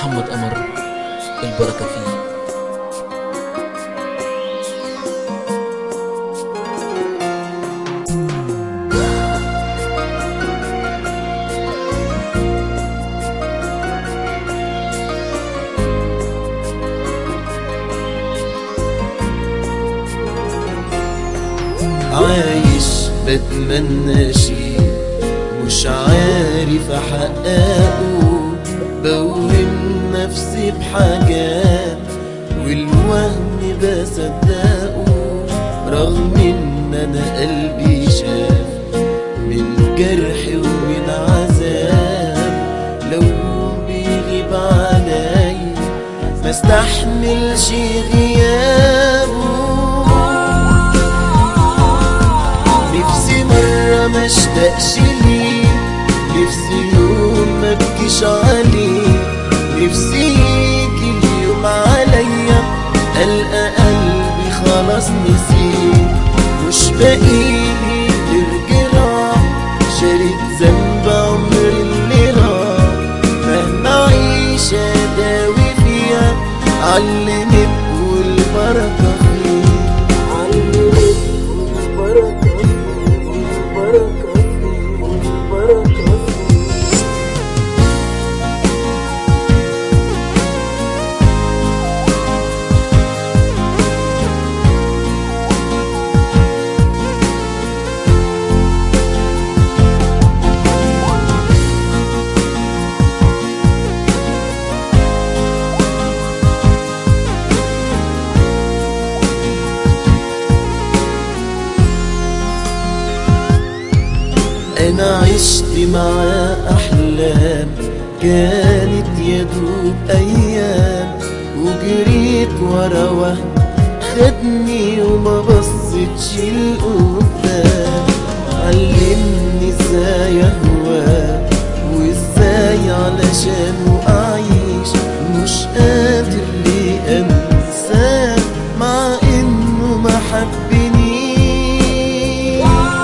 محمد قمر البركة فيه عايش بتمنى شي مش عارف احققه بوهم نفسي بحاجات والوهم بصدقه رغم ان انا قلبي شاف من جرح ومن عذاب لو بيغيب علي ما استحملش غيابه نفسي مرة ما اشتاقش ليه نفسي يوم ما ابكيش عليه نفسي يجي اليوم عليا ألقى قلبي خلاص نسيه مش باقيلي غير جراح شاريت ذنب عمري اللي راح مهما أعيش أداوي فيها علمت والبركة فيه علمت والبركة فيه والبركة فيه والبركة فيه انا عشت مع احلام كانت يدوب ايام وجريت ورا وهم خدني وما بصيتش لقدام علمني ازاي اهواه وازاي علشان اعيش مش قادر ليه انساه مع انه ما حبنيش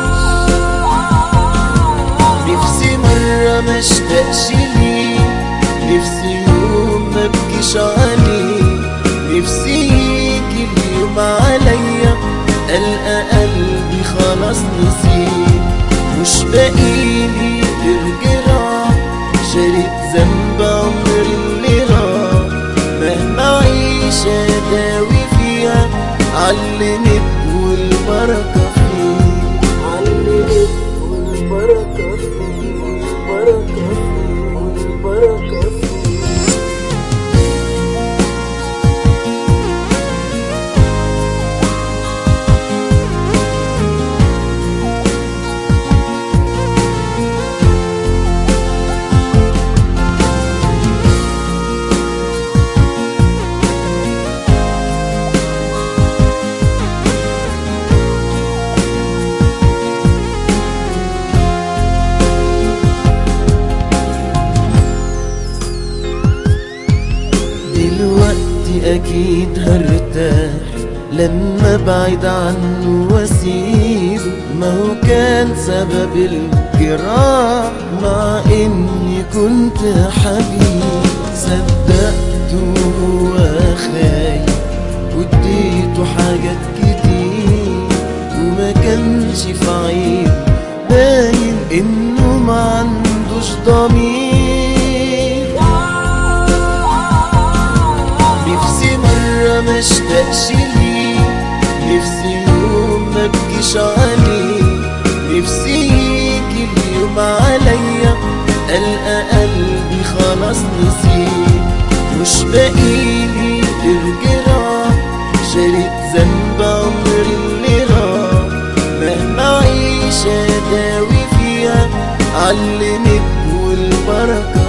نفسي مرة ما اشتاقش ليه نفسي يوم ما ابكيش عليه نفسي يجي اليوم عليا ألقى قلبي خلاص نسيه مش باقيلي غير جراح شاريت ذنب عمري اللي راح مهما أعيش أداوي فيها علمت والبركة فيه علمت والبركة فيه والبركة فيه والبركة فيه دلوقتي اكيد هرتاح لما ابعد عنه واسيبه ما هو كان سبب الجراح مع اني كنت حبيب صدقته وهو خايف واديته حاجات كتير وما كانش في عيب باين انه ما عندوش ضمير نفسي مرة ما اشتاقش ليه نفسي يوم ما ابكيش عليه نفسي يجي اليوم عليا ألقى قلبي خلاص نسيه مش باقيلي غير جراح شاريت ذنب عمري اللي راح مهما أعيش أداوي فيها علمت والبركة